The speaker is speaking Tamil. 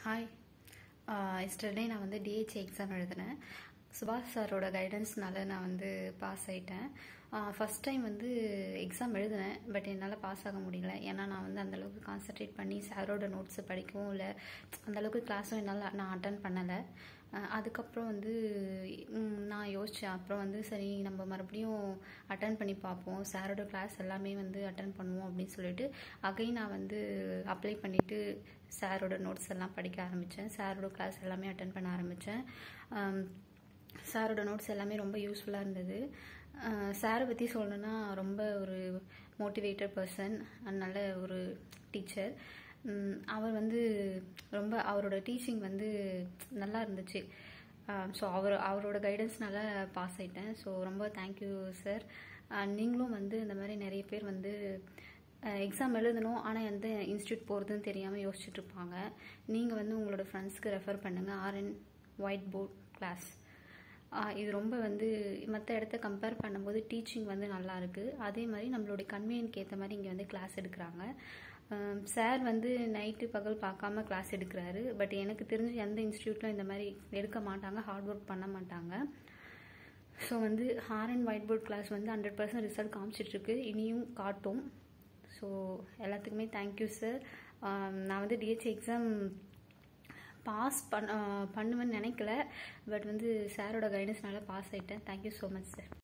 ஹாய் எஸ்டர்டே நான் வந்து டிஹெச் எக்ஸாம் எழுதினேன் சுபாஷ் சாரோட கைடன்ஸ்னால நான் வந்து பாஸ் ஆகிட்டேன் ஃபஸ்ட் டைம் வந்து எக்ஸாம் எழுதினேன் பட் என்னால் பாஸ் ஆக முடியல ஏன்னா நான் வந்து அந்தளவுக்கு கான்சென்ட்ரேட் பண்ணி சாரோட நோட்ஸை படிக்கவும் இல்லை அந்தளவுக்கு கிளாஸும் என்னால் நான் அட்டன் பண்ணலை அதுக்கப்புறம் வந்து ம், நான் யோசித்தேன் அப்புறம் வந்து சரி நம்ம மறுபடியும் அட்டன் பண்ணி பார்ப்போம் சாரோட கிளாஸ் எல்லாமே வந்து அட்டன் பண்ணுவோம் அப்படின்னு சொல்லிட்டு அகைன் நான் வந்து அப்ளை பண்ணிவிட்டு சாரோட நோட்ஸ் எல்லாம் படிக்க ஆரம்பித்தேன் சாரோட கிளாஸ் எல்லாமே அட்டன் பண்ண ஆரம்பித்தேன் சாரோட நோட்ஸ் எல்லாமே ரொம்ப யூஸ்ஃபுல்லாக இருந்தது சாரை பற்றி சொல்லணுன்னா ரொம்ப ஒரு மோட்டிவேட்டட் பர்சன் நல்ல ஒரு டீச்சர் அவர் வந்து ரொம்ப அவரோட டீச்சிங் வந்து நல்லா இருந்துச்சு ஸோ அவர் அவரோட கைடன்ஸ்னால பாஸ் ஆயிட்டேன் ஸோ ரொம்ப தேங்க்யூ சார் நீங்களும் வந்து இந்த மாதிரி நிறைய பேர் வந்து எக்ஸாம் எழுதணும் ஆனால் எந்த இன்ஸ்டியூட் போகிறதுன்னு தெரியாமல் யோசிச்சுட்டு இருப்பாங்க நீங்கள் வந்து உங்களோட ஃப்ரெண்ட்ஸ்க்கு ரெஃபர் பண்ணுங்கள் ஆர்என் ஒயிட் போர்ட் கிளாஸ் இது ரொம்ப வந்து மற்ற இடத்த கம்பேர் பண்ணும்போது டீச்சிங் வந்து நல்லா இருக்குது அதே மாதிரி நம்மளுடைய கன்வீனியன்ட்க்கு ஏற்ற மாதிரி இங்கே வந்து கிளாஸ் எடுக்கிறாங்க சார் வந்து நைட்டு பகல் பார்க்காம கிளாஸ் எடுக்கிறாரு பட் எனக்கு தெரிஞ்சு எந்த இன்ஸ்டியூட்லையும் இந்த மாதிரி எடுக்க மாட்டாங்க ஹார்ட் ஒர்க் பண்ண மாட்டாங்க ஸோ வந்து hard and white board class வந்து ஹண்ட்ரட் பர்சன்ட் ரிசல்ட் காமிச்சிட்ருக்கு இனியும் காட்டும் ஸோ எல்லாத்துக்குமே தேங்க்யூ சார் நான் வந்து டிஹெச் எக்ஸாம் பாஸ் பண்ண பண்ணுவேன்னு நினைக்கல பட் வந்து சாரோட கைடன்ஸ்னால பாஸ் ஆகிட்டேன் தேங்க்யூ ஸோ மச் சார்